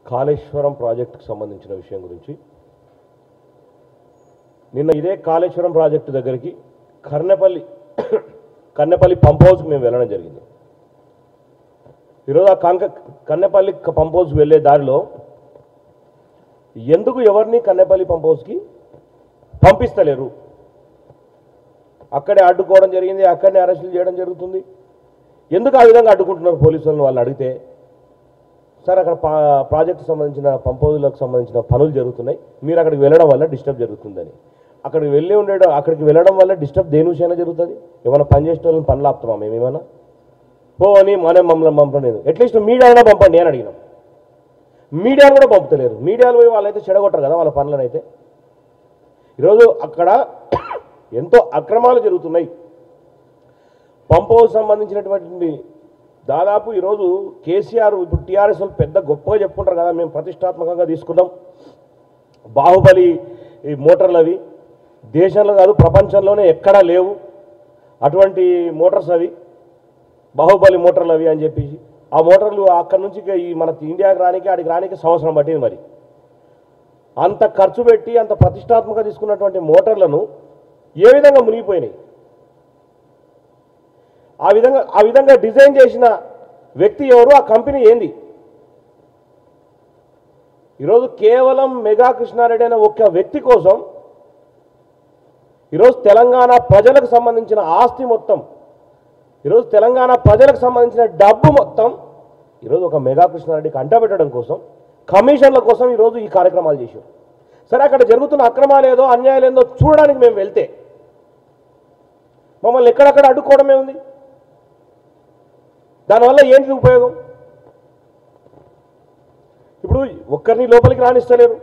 కాళేశ్వరం ప్రాజెక్టుకు సంబంధించిన విషయం గురించి నిన్న ఇదే కాళేశ్వరం ప్రాజెక్టు దగ్గరికి కర్నపల్లి కన్నెపల్లి పంప్ హౌస్కి మేము వెళ్ళడం జరిగింది ఈరోజు ఆ కంక కన్నెపల్లి క- పంప్ హౌస్కి వెళ్ళే దారిలో ఎందుకు ఎవరిని కన్నెపల్లి పంప్ హౌస్కి పంపిస్తలేరు అక్కడే అడ్డుకోవడం జరిగింది అక్కడనే అరెస్టులు చేయడం జరుగుతుంది ఎందుకు ఆ విధంగా అడ్డుకుంటున్నారు పోలీసులను వాళ్ళు అడిగితే సార్ అక్కడ పా ప్రాజెక్ట్ సంబంధించిన పంప్ హౌస్లకు సంబంధించిన పనులు జరుగుతున్నాయి మీరు అక్కడికి వెళ్ళడం వల్ల డిస్టర్బ్ జరుగుతుందని అక్కడికి వెళ్ళి ఉండడం అక్కడికి వెళ్ళడం వల్ల డిస్టర్బ్ దేని విషయంలో జరుగుతుంది ఏమైనా పని చేసే వాళ్ళని పనులు ఆపుతామా మేము ఏమైనా పో అని మనం మమ్మల్ని పంపలేదు అట్లీస్ట్ మీడియా అయినా పంపండి అని అడిగినాం మీడియాను కూడా పంపుతలేరు మీడియాలో పోయి వాళ్ళైతే చెడగొట్టరు కదా వాళ్ళ పనులను అయితే ఈరోజు అక్కడ ఎంతో అక్రమాలు జరుగుతున్నాయి పంప్ హౌస్ సంబంధించినటువంటి దాదాపు ఈరోజు కేసీఆర్ ఇప్పుడు టీఆర్ఎస్ వాళ్ళు పెద్ద గొప్పగా చెప్పుకుంటారు కదా మేము ప్రతిష్టాత్మకంగా తీసుకున్నాం బాహుబలి ఈ మోటార్లు అవి దేశంలో కాదు ప్రపంచంలోనే ఎక్కడా లేవు అటువంటి మోటార్స్ అవి బాహుబలి మోటార్లు అవి అని చెప్పేసి ఆ మోటార్లు అక్కడి నుంచి ఇక ఈ మన ఇండియాకి రానికి ఆడికి రానికి సంవత్సరం పట్టింది మరి అంత ఖర్చు పెట్టి అంత ప్రతిష్టాత్మక తీసుకున్నటువంటి మోటార్లను ఏ విధంగా మునిగిపోయినాయి ఆ విధంగా ఆ విధంగా డిజైన్ చేసిన వ్యక్తి ఎవరు ఆ కంపెనీ ఏంది ఈరోజు కేవలం మెగా కృష్ణారెడ్డి అనే ఒక్క వ్యక్తి కోసం ఈరోజు తెలంగాణ ప్రజలకు సంబంధించిన ఆస్తి మొత్తం ఈరోజు తెలంగాణ ప్రజలకు సంబంధించిన డబ్బు మొత్తం ఈరోజు ఒక మెగా కృష్ణారెడ్డికి అంటబెట్టడం కోసం కమిషన్ల కోసం ఈరోజు ఈ కార్యక్రమాలు చేశారు సరే అక్కడ జరుగుతున్న అక్రమాలు ఏదో అన్యాయాలు ఏదో చూడడానికి మేము వెళ్తే మమ్మల్ని ఎక్కడక్కడ అడ్డుకోవడమే ఉంది దానివల్ల ఏంటి ఉపయోగం ఇప్పుడు ఒక్కరిని లోపలికి రాణిస్తలేరు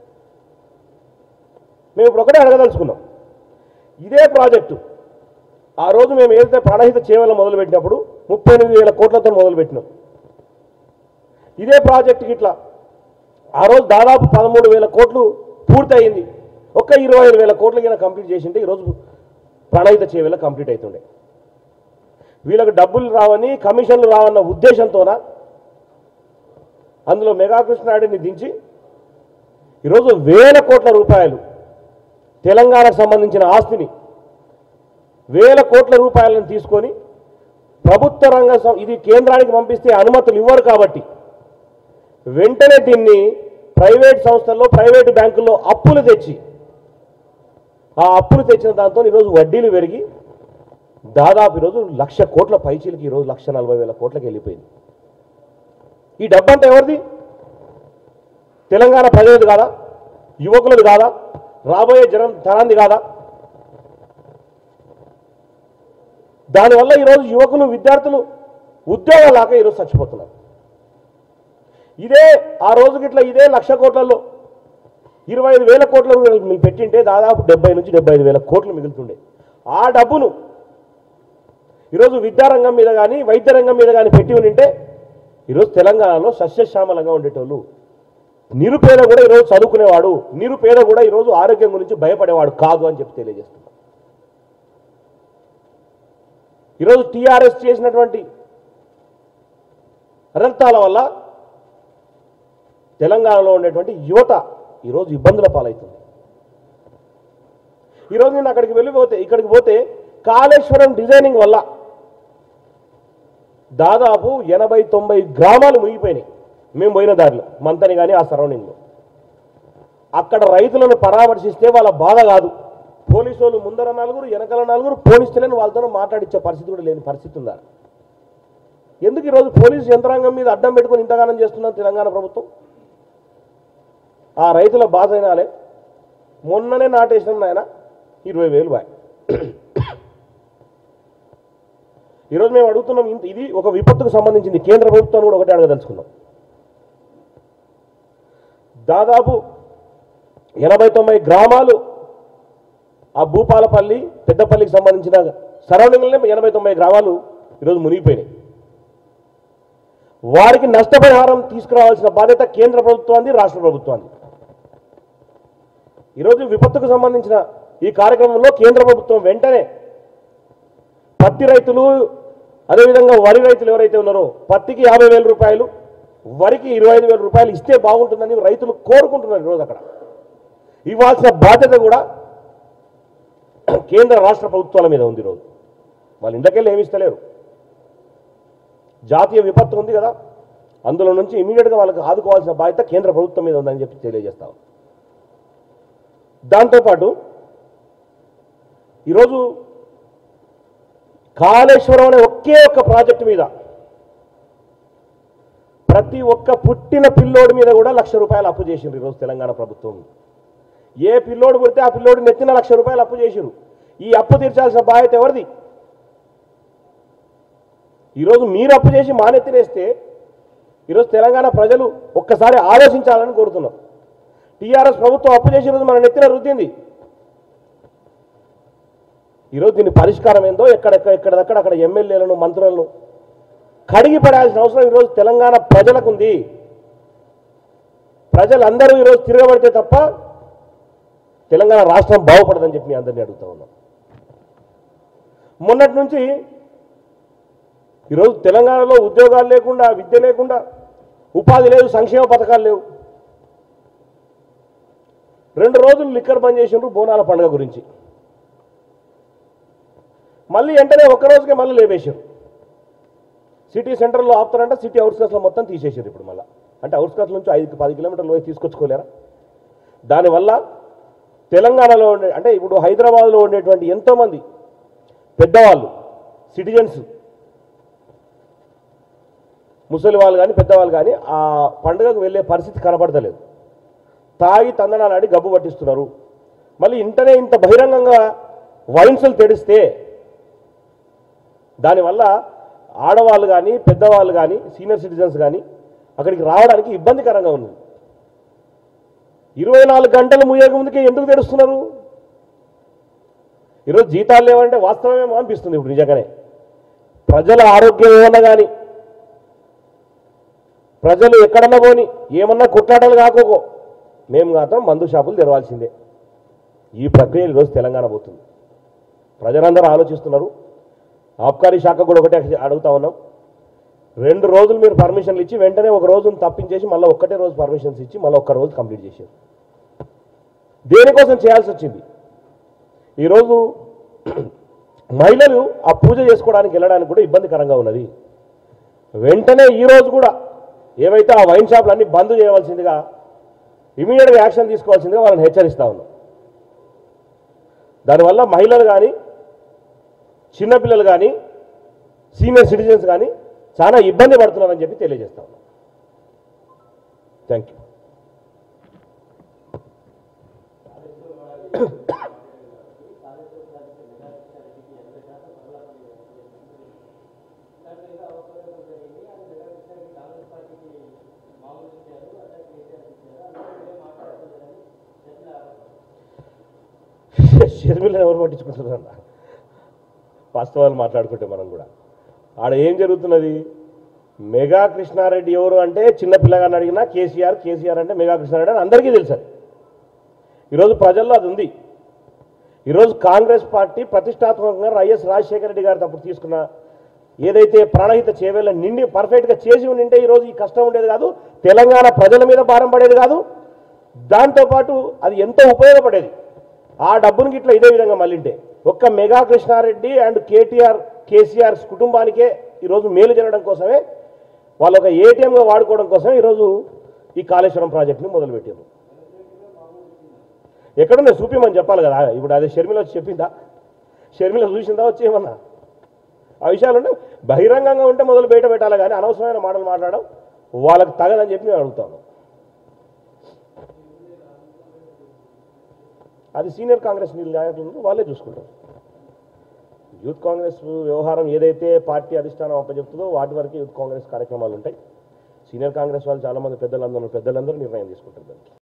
మేము ఇప్పుడు ఒకటే అడగదలుచుకున్నాం ఇదే ప్రాజెక్టు ఆ రోజు మేము ఏదైతే ప్రాణహిత చేవలు మొదలుపెట్టినప్పుడు ముప్పై ఎనిమిది వేల కోట్లతో మొదలుపెట్టినాం ఇదే ప్రాజెక్టుకి ఇట్లా ఆ రోజు దాదాపు పదమూడు వేల కోట్లు పూర్తయింది ఒక్క ఇరవై ఐదు వేల కోట్ల కింద కంప్లీట్ చేసింటే ఈరోజు ప్రణాళిత చేవేళ కంప్లీట్ అవుతుండే వీళ్ళకి డబ్బులు రావని కమిషన్లు రావన్న ఉద్దేశంతోన అందులో మెగా కృష్ణారెడ్డిని దించి ఈరోజు వేల కోట్ల రూపాయలు తెలంగాణకు సంబంధించిన ఆస్తిని వేల కోట్ల రూపాయలను తీసుకొని ప్రభుత్వ రంగ సం- ఇది కేంద్రానికి పంపిస్తే అనుమతులు ఇవ్వరు కాబట్టి వెంటనే దీన్ని ప్రైవేట్ సంస్థల్లో ప్రైవేట్ బ్యాంకుల్లో అప్పులు తెచ్చి ఆ అప్పులు తెచ్చిన దాంతో ఈరోజు వడ్డీలు పెరిగి దాదాపు ఈరోజు లక్ష కోట్ల పైచీలకి ఈరోజు లక్ష నలభై వేల కోట్లకి వెళ్ళిపోయింది ఈ డబ్బంతా ఎవరిది తెలంగాణ ప్రజలది కాదా యువకులది కాదా రాబోయే జనం తరాంది కాదా దానివల్ల ఈరోజు యువకులు విద్యార్థులు ఉద్యోగాలు లేక ఈరోజు చచ్చిపోతున్నారు ఇదే ఆ రోజుకి ఇట్లా ఇదే లక్ష కోట్లలో ఇరవై ఐదు వేల కోట్లు మీరు పెట్టింటే దాదాపు డెబ్బై నుంచి డెబ్బై ఐదు వేల కోట్లు మిగులుతుండే ఆ డబ్బును ఈరోజు విద్యారంగం మీద కానీ వైద్య రంగం మీద కానీ పెట్టి ఉంటే ఈరోజు తెలంగాణలో సస్యశ్యామలంగా ఉండేటోళ్ళు నిరుపేద కూడా ఈరోజు చదువుకునేవాడు నిరుపేద కూడా ఈరోజు ఆరోగ్యం గురించి భయపడేవాడు కాదు అని చెప్పి తెలియజేస్తున్నా ఈరోజు టీఆర్ఎస్ చేసినటువంటి అనర్థాల వల్ల తెలంగాణలో ఉండేటువంటి యువత ఈరోజు ఇబ్బందుల పాలవుతుంది ఈరోజు నేను అక్కడికి వెళ్ళిపోతే ఇక్కడికి పోతే కాళేశ్వరం డిజైనింగ్ వల్ల దాదాపు ఎనభై తొంభై గ్రామాలు మునిగిపోయినాయి మేము పోయిన దారిలో మంతని కానీ ఆ సరౌండింగ్లో అక్కడ రైతులను పరామర్శిస్తే వాళ్ళ బాధ కాదు పోలీసు వాళ్ళు ముందర నలుగురు వెనకాల నలుగురు పోలీసులని వాళ్ళతో మాట్లాడించే పరిస్థితి కూడా లేని పరిస్థితి ఉందా ఎందుకు ఈరోజు పోలీసు యంత్రాంగం మీద అడ్డం పెట్టుకొని ఇంతగానం చేస్తున్నారు తెలంగాణ ప్రభుత్వం ఆ రైతుల బాధ అయినాలే మొన్ననే నాటేసినాం నాయన ఇరవై వేలు బాయ్ ఈరోజు మేము అడుగుతున్నాం ఇంత ఇది ఒక విపత్తుకు సంబంధించింది కేంద్ర ప్రభుత్వాన్ని కూడా ఒకటే అడగదలుచుకున్నాం దాదాపు ఎనభై తొంభై గ్రామాలు ఆ భూపాలపల్లి పెద్దపల్లికి సంబంధించిన సరౌండింగ్లోనే ఎనభై తొంభై గ్రామాలు ఈరోజు మునిగిపోయినాయి వారికి నష్టపరిహారం తీసుకురావాల్సిన బాధ్యత కేంద్ర ప్రభుత్వాన్ని రాష్ట్ర ప్రభుత్వాన్ని ఈరోజు విపత్తుకు సంబంధించిన ఈ కార్యక్రమంలో కేంద్ర ప్రభుత్వం వెంటనే పత్తి రైతులు అదేవిధంగా వరి రైతులు ఎవరైతే ఉన్నారో పత్తికి యాభై వేల రూపాయలు వరికి ఇరవై ఐదు వేల రూపాయలు ఇస్తే బాగుంటుందని రైతులు కోరుకుంటున్నారు ఈరోజు అక్కడ ఇవ్వాల్సిన బాధ్యత కూడా కేంద్ర రాష్ట్ర ప్రభుత్వాల మీద ఉంది ఈరోజు వాళ్ళు ఇంతకెళ్ళి ఏమి ఇస్తలేరు జాతీయ విపత్తు ఉంది కదా అందులో నుంచి ఇమీడియట్గా వాళ్ళకి ఆదుకోవాల్సిన బాధ్యత కేంద్ర ప్రభుత్వం మీద ఉందని చెప్పి తెలియజేస్తాం దాంతోపాటు ఈరోజు కాళేశ్వరం అనే ఒకే ఒక్క ప్రాజెక్టు మీద ప్రతి ఒక్క పుట్టిన పిల్లోడి మీద కూడా లక్ష రూపాయలు అప్పు చేసిండ్రు ఈరోజు తెలంగాణ ప్రభుత్వం ఏ పిల్లోడు పుడితే ఆ పిల్లోడు నెత్తిన లక్ష రూపాయలు అప్పు చేసిరు ఈ అప్పు తీర్చాల్సిన బాధ్యత ఎవరిది ఈరోజు మీరు అప్పు చేసి మానెత్తినేస్తే ఈరోజు తెలంగాణ ప్రజలు ఒక్కసారి ఆలోచించాలని కోరుతున్నాం టీఆర్ఎస్ ప్రభుత్వం అప్పు చేసిన రోజు మన నెత్తిన రుద్దింది ఈరోజు దీని పరిష్కారం ఏందో ఎక్కడెక్కడ ఎక్కడదక్కడ అక్కడ ఎమ్మెల్యేలను మంత్రులను కడిగి పడాల్సిన అవసరం ఈరోజు తెలంగాణ ప్రజలకు ఉంది ప్రజలందరూ ఈరోజు తిరగబడితే తప్ప తెలంగాణ రాష్ట్రం బాగుపడదని చెప్పి మీ అందరినీ అడుగుతా ఉన్నాం మొన్నటి నుంచి ఈరోజు తెలంగాణలో ఉద్యోగాలు లేకుండా విద్య లేకుండా ఉపాధి లేదు సంక్షేమ పథకాలు లేవు రెండు రోజులు లిక్కర్ బంద్ చేసిండ్రు బోనాల పండుగ గురించి మళ్ళీ వెంటనే ఒక్క రోజుకే మళ్ళీ లేవేశారు సిటీ సెంటర్లో ఆపుతారంటే సిటీ అవుట్స్కట్స్లో మొత్తం తీసేసారు ఇప్పుడు మళ్ళీ అంటే అవుట్స్కట్స్ నుంచి ఐదు పది కిలోమీటర్లు పోయి తీసుకొచ్చుకోలేరా దానివల్ల తెలంగాణలో ఉండే అంటే ఇప్పుడు హైదరాబాద్లో ఉండేటువంటి ఎంతోమంది పెద్దవాళ్ళు సిటిజన్స్ ముసలి వాళ్ళు కానీ పెద్దవాళ్ళు కానీ ఆ పండుగకు వెళ్ళే పరిస్థితి కనబడతలేదు తాగి తందనాలాడి గబ్బు పట్టిస్తున్నారు మళ్ళీ ఇంటనే ఇంత బహిరంగంగా వైన్సులు తెడిస్తే దానివల్ల ఆడవాళ్ళు కానీ పెద్దవాళ్ళు కానీ సీనియర్ సిటిజన్స్ కానీ అక్కడికి రావడానికి ఇబ్బందికరంగా ఉంది ఇరవై నాలుగు గంటలు ముయ్యక ముందుకే ఎందుకు తెరుస్తున్నారు ఈరోజు జీతాలు లేవంటే వాస్తవమేమో అనిపిస్తుంది ఇప్పుడు నిజంగానే ప్రజల ఆరోగ్యం ఏమన్నా కానీ ప్రజలు ఎక్కడన్నా పోని ఏమన్నా కుట్లాటలు కాకోకో మేము మాత్రం మందు షాపులు తెరవాల్సిందే ఈ ప్రక్రియ ఈరోజు తెలంగాణ పోతుంది ప్రజలందరూ ఆలోచిస్తున్నారు ఆబ్కారీ శాఖ కూడా ఒకటే అడుగుతా ఉన్నాం రెండు రోజులు మీరు పర్మిషన్లు ఇచ్చి వెంటనే ఒక రోజును తప్పించేసి మళ్ళీ ఒక్కటే రోజు పర్మిషన్స్ ఇచ్చి మళ్ళీ ఒక్క రోజు కంప్లీట్ చేశారు దేనికోసం చేయాల్సి వచ్చింది ఈరోజు మహిళలు ఆ పూజ చేసుకోవడానికి వెళ్ళడానికి కూడా ఇబ్బందికరంగా ఉన్నది వెంటనే ఈ రోజు కూడా ఏవైతే ఆ వైన్ షాపులు అన్ని బంద్ చేయవలసిందిగా ఇమీడియట్గా యాక్షన్ తీసుకోవాల్సిందిగా వాళ్ళని హెచ్చరిస్తా ఉన్నాం దానివల్ల మహిళలు కానీ చిన్నపిల్లలు కానీ సీనియర్ సిటిజన్స్ కానీ చాలా ఇబ్బంది పడుతున్నారని చెప్పి తెలియజేస్తా ఉన్నాం థ్యాంక్ యూ షర్మిలను ఎవరు పట్టించుకుంటున్నారన్న వాస్తవాలు మాట్లాడుకుంటే మనం కూడా ఆడ ఏం జరుగుతున్నది మెగా కృష్ణారెడ్డి ఎవరు అంటే చిన్న పిల్లగాన్ని అడిగినా కేసీఆర్ కేసీఆర్ అంటే మెగా కృష్ణారెడ్డి అని అందరికీ తెలుసు అది. ఈరోజు ప్రజల్లో అది ఉంది ఈరోజు కాంగ్రెస్ పార్టీ ప్రతిష్టాత్మకంగా వైఎస్ రాజశేఖర రెడ్డి గారు అప్పుడు తీసుకున్న ఏదైతే ప్రాణహిత చేవేళ్ళ నిండి పర్ఫెక్ట్గా చేసి ఉండింటే ఈరోజు ఈ కష్టం ఉండేది కాదు తెలంగాణ ప్రజల మీద భారం పడేది కాదు దాంతోపాటు అది ఎంతో ఉపయోగపడేది ఆ డబ్బును గిట్ల ఇదే విధంగా మళ్ళీంటే ఒక్క mega Krishna Reddy and K T R K C R కుటుంబానికే ఈరోజు మేలు జరగడం కోసమే వాళ్ళు ఒక ఏటీఎంగా వాడుకోవడం కోసమే ఈరోజు ఈ కాళేశ్వరం ప్రాజెక్ట్ని మొదలుపెట్టారు ఎక్కడున్నా చూపిమని చెప్పాలి కదా ఇప్పుడు అదే షర్మిల వచ్చి చెప్పిందా షర్మిల చూసిందా వచ్చి ఏమన్నా ఆ విషయాలు ఉంటే బహిరంగంగా ఉంటే మొదలు బయట పెట్టాలి కానీ అనవసరమైన మాటలు మాట్లాడడం వాళ్ళకి తగదని చెప్పి నేను అడుగుతాను అది సీనియర్ కాంగ్రెస్ నాయకులు వాళ్ళే చూసుకుంటారు యూత్ కాంగ్రెస్ వ్యవహారం ఏదైతే పార్టీ అధిష్టానం అప్పచెప్తుందో వాటి వరకు యూత్ కాంగ్రెస్ కార్యక్రమాలు ఉంటాయి సీనియర్ కాంగ్రెస్ వాళ్ళు చాలామంది పెద్దలందరూ పెద్దలందరూ నిర్ణయం తీసుకుంటారు దానికి